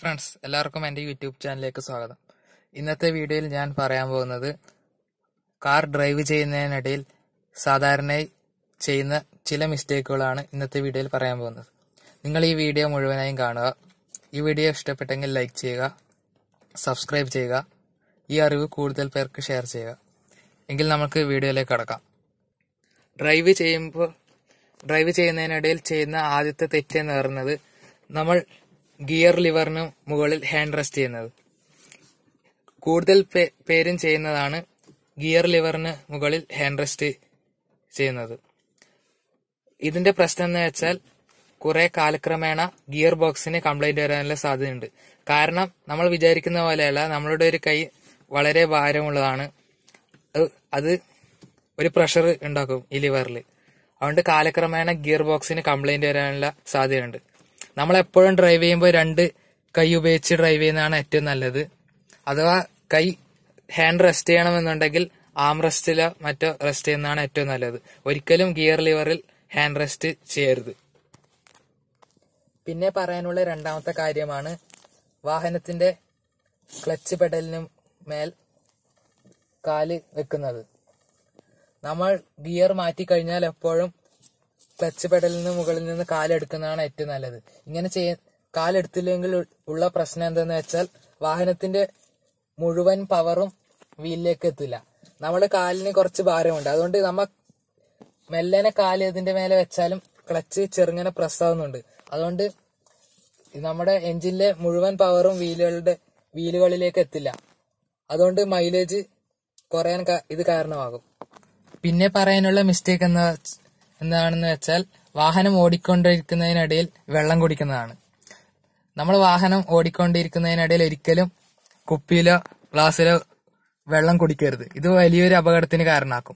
friends എല്ലാവർക്കും എൻ്റെ YouTube ചാനലിലേക്ക് സ്വാഗതം ഇന്നത്തെ വീഡിയോയിൽ ഞാൻ പറയാൻ പോകുന്നത് കാർ ഡ്രൈവ് ചെയ്യുന്നതിനിടയിൽ സാധാരണയായി ചെയ്യുന്ന ചില മിസ്റ്റേക്കുകളാണ് ഇന്നത്തെ വീഡിയോയിൽ പറയാൻ പോകുന്നത് നിങ്ങൾ ഈ വീഡിയോ മുഴുവനായും കാണുക ഈ വീഡിയോ ഇഷ്ടപ്പെട്ടെങ്കിൽ ലൈക്ക് ചെയ്യുക സബ്സ്ക്രൈബ് ചെയ്യുക ഈ അറിവ് കൂടുതൽ പേർക്ക് ഷെയർ ചെയ്യുക എങ്കിൽ നമുക്ക് വീഡിയോയിലേക്ക് കടക്കാം ഡ്രൈവ് ചെയ്യുമ്പോൾ ഡ്രൈവ് ചെയ്യുന്നതിനിടയിൽ ചെയ്യുന്ന ആദ്യത്തെ തെറ്റ് എന്ന് പറയുന്നത് നമ്മൾ ഗിയർ ലിവറിന് മുകളിൽ ഹാൻഡ് റെസ്റ്റ് ചെയ്യുന്നത് കൂടുതൽ പേ- പേരും ചെയ്യുന്നതാണ് ഗിയർ ലിവറിന് മുകളിൽ ഹാൻഡ് റെസ്റ്റ് ചെയ്യുന്നത് ഇതിന്റെ പ്രശ്നം എന്ന് വെച്ചാൽ കുറെ കാലക്രമേണ ഗിയർ ബോക്സിന് കംപ്ലൈന്റ് വരാനുള്ള സാധ്യതയുണ്ട് കാരണം നമ്മൾ വിചാരിക്കുന്ന പോലെയല്ല നമ്മളുടെ ഒരു കൈ വളരെ ഭാരമുള്ളതാണ് അത് അത് ഒരു പ്രഷർ ഉണ്ടാക്കും ഈ ലിവറിൽ അതുകൊണ്ട് കാലക്രമേണ ഗിയർ ബോക്സിന് കംപ്ലൈന്റ് വരാനുള്ള സാധ്യതയുണ്ട് നമ്മൾ എപ്പോഴും ഡ്രൈവ് ചെയ്യുമ്പോൾ രണ്ട് കൈ ഉപയോഗിച്ച് ഡ്രൈവ് ചെയ്യുന്നതാണ് ഏറ്റവും നല്ലത് അഥവാ കൈ ഹാൻഡ് റെസ്റ്റ് ചെയ്യണമെന്നുണ്ടെങ്കിൽ ആം റെസ്റ്റിലോ മറ്റോ റെസ്റ്റ് ചെയ്യുന്നതാണ് ഏറ്റവും നല്ലത് ഒരിക്കലും ഗിയർ ലിവറിൽ ഹാൻഡ് റെസ്റ്റ് ചെയ്യരുത് പിന്നെ പറയാനുള്ള രണ്ടാമത്തെ കാര്യമാണ് വാഹനത്തിന്റെ ക്ലച്ച് പെഡലിന് മേൽ കാല് വെക്കുന്നത് നമ്മൾ ഗിയർ മാറ്റി കഴിഞ്ഞാൽ എപ്പോഴും ക്ലച്ച് പെഡലിന് മുകളിൽ നിന്ന് കാലെടുക്കുന്നതാണ് ഏറ്റവും നല്ലത് ഇങ്ങനെ ചെയ്യ കാലെടുത്തില്ലെങ്കിൽ ഉ- ഉള്ള പ്രശ്നം എന്തെന്ന് വെച്ചാൽ വാഹനത്തിന്റെ മുഴുവൻ പവറും വീലിലേക്ക് എത്തില്ല നമ്മുടെ കാലിന് കുറച്ച് ഭാരമുണ്ട് അതുകൊണ്ട് നമ്മ മെല്ലനെ കാല് ഇതിന്റെ മേലെ വെച്ചാലും ക്ലച്ച് ചെറുങ്ങനെ പ്രസ് ആവുന്നുണ്ട് അതുകൊണ്ട് നമ്മുടെ എഞ്ചിനിലെ മുഴുവൻ പവറും വീലുകളുടെ വീലുകളിലേക്ക് എത്തില്ല അതുകൊണ്ട് മൈലേജ് കുറയാൻ ക- ഇത് കാരണമാകും പിന്നെ പറയാനുള്ള മിസ്റ്റേക്ക് എന്താ എന്താണെന്ന് വെച്ചാൽ വാഹനം ഓടിക്കൊണ്ടിരിക്കുന്നതിനിടയിൽ വെള്ളം കുടിക്കുന്നതാണ് നമ്മൾ വാഹനം ഓടിക്കൊണ്ടിരിക്കുന്നതിനിടയിൽ ഒരിക്കലും കുപ്പിയിലോ ഗ്ലാസ്സിലോ വെള്ളം കുടിക്കരുത് ഇത് വലിയൊരു അപകടത്തിന് കാരണമാക്കും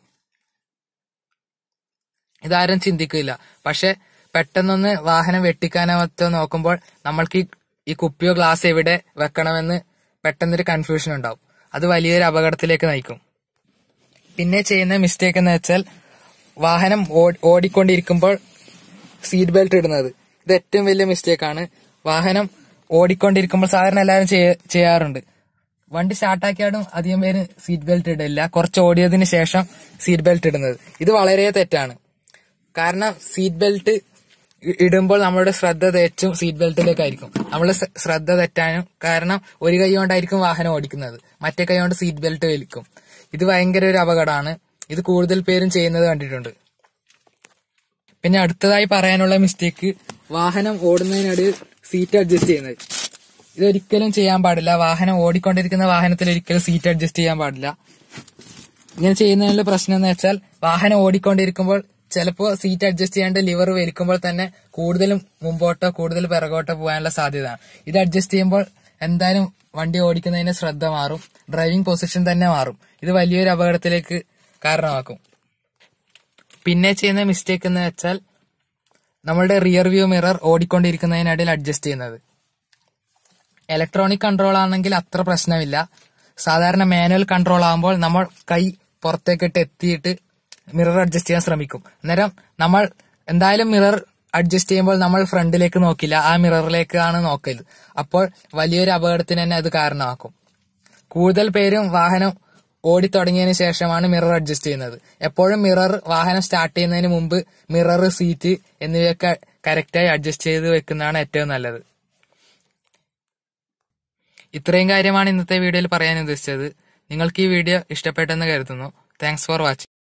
ഇതാരും ചിന്തിക്കില്ല പക്ഷെ പെട്ടെന്നൊന്ന് വാഹനം വെട്ടിക്കാനോ നോക്കുമ്പോൾ നമ്മൾക്ക് ഈ- ഈ കുപ്പിയോ ഗ്ലാസ് എവിടെ വെക്കണമെന്ന് പെട്ടെന്നൊരു കൺഫ്യൂഷൻ ഉണ്ടാവും അത് വലിയൊരു അപകടത്തിലേക്ക് നയിക്കും പിന്നെ ചെയ്യുന്ന മിസ്റ്റേക്ക് എന്ന് വെച്ചാൽ വാഹനം ഓ- ഓടിക്കൊണ്ടിരിക്കുമ്പോൾ സീറ്റ് ബെൽറ്റ് ഇടുന്നത് ഇത് ഏറ്റവും വലിയ മിസ്റ്റേക്ക് ആണ് വാഹനം ഓടിക്കൊണ്ടിരിക്കുമ്പോൾ സാധാരണ എല്ലാവരും ചെയ്യ- ചെയ്യാറുണ്ട് വണ്ടി സ്റ്റാർട്ടാക്കിയാലും അധികം പേര് സീറ്റ് ബെൽറ്റ് ഇടില്ല കുറച്ച് ഓടിയതിന് ശേഷം സീറ്റ് ബെൽറ്റ് ഇടുന്നത് ഇത് വളരെ തെറ്റാണ് കാരണം സീറ്റ് ബെൽറ്റ് ഇ- ഇടുമ്പോൾ നമ്മളുടെ ശ്രദ്ധ തെച്ചും സീറ്റ് ബെൽറ്റിലേക്കായിരിക്കും നമ്മൾ ശ്രദ്ധ തെറ്റാനും കാരണം ഒരു കൈ കൊണ്ടായിരിക്കും വാഹനം ഓടിക്കുന്നത് മറ്റേ കൈ കൊണ്ട് സീറ്റ് ബെൽറ്റ് വലിക്കും ഇത് ഭയങ്കര ഒരു അപകടമാണ് ഇത് കൂടുതൽ പേരും ചെയ്യുന്നത് കണ്ടിട്ടുണ്ട് പിന്നെ അടുത്തതായി പറയാനുള്ള മിസ്റ്റേക്ക് വാഹനം ഓടുന്നതിനിടയിൽ സീറ്റ് അഡ്ജസ്റ്റ് ചെയ്യുന്നത് ഇതൊരിക്കലും ചെയ്യാൻ പാടില്ല വാഹനം ഓടിക്കൊണ്ടിരിക്കുന്ന വാഹനത്തിൽ ഒരിക്കലും സീറ്റ് അഡ്ജസ്റ്റ് ചെയ്യാൻ പാടില്ല ഇങ്ങനെ ചെയ്യുന്നതിനുള്ള പ്രശ്നം എന്ന് വെച്ചാൽ വാഹനം ഓടിക്കൊണ്ടിരിക്കുമ്പോൾ ചിലപ്പോൾ സീറ്റ് അഡ്ജസ്റ്റ് ചെയ്യാണ്ട് ലിവർ വലിക്കുമ്പോൾ തന്നെ കൂടുതലും മുമ്പോട്ടോ കൂടുതൽ പിറകോട്ടോ പോകാനുള്ള സാധ്യതയാണ് ഇത് അഡ്ജസ്റ്റ് ചെയ്യുമ്പോൾ എന്തായാലും വണ്ടി ഓടിക്കുന്നതിന് ശ്രദ്ധ മാറും ഡ്രൈവിംഗ് പൊസിഷൻ തന്നെ മാറും ഇത് വലിയൊരു അപകടത്തിലേക്ക് കാരണമാക്കും പിന്നെ ചെയ്യുന്ന മിസ്റ്റേക്ക് എന്ന് വെച്ചാൽ നമ്മളുടെ റിയർ വ്യൂ മിറർ ഓടിക്കൊണ്ടിരിക്കുന്നതിനിടയിൽ അഡ്ജസ്റ്റ് ചെയ്യുന്നത് ഇലക്ട്രോണിക് കൺട്രോൾ ആണെങ്കിൽ അത്ര പ്രശ്നമില്ല സാധാരണ മാനുവൽ കൺട്രോൾ ആകുമ്പോൾ നമ്മൾ കൈ പുറത്തേക്കിട്ട് എത്തിയിട്ട് മിറർ അഡ്ജസ്റ്റ് ചെയ്യാൻ ശ്രമിക്കും അന്നേരം നമ്മൾ എന്തായാലും മിറർ അഡ്ജസ്റ്റ് ചെയ്യുമ്പോൾ നമ്മൾ ഫ്രണ്ടിലേക്ക് നോക്കില്ല ആ മിററിലേക്കാണ് നോക്കല് അപ്പോൾ വലിയൊരു അപകടത്തിന് തന്നെ അത് കാരണമാക്കും കൂടുതൽ പേരും വാഹനം ഓടി തുടങ്ങിയതിന് ശേഷമാണ് മിറർ അഡ്ജസ്റ്റ് ചെയ്യുന്നത് എപ്പോഴും മിറർ വാഹനം സ്റ്റാർട്ട് ചെയ്യുന്നതിന് മുമ്പ് മിറർ സീറ്റ് എന്നിവയൊക്കെ കറക്റ്റായി അഡ്ജസ്റ്റ് ചെയ്ത് വെക്കുന്നതാണ് ഏറ്റവും നല്ലത് ഇത്രയും കാര്യമാണ് ഇന്നത്തെ വീഡിയോയിൽ പറയാൻ ഉദ്ദേശിച്ചത് നിങ്ങൾക്ക് ഈ വീഡിയോ ഇഷ്ടപ്പെട്ടെന്ന് കരുതുന്നു താങ്ക്സ് ഫോർ വാച്ചിങ്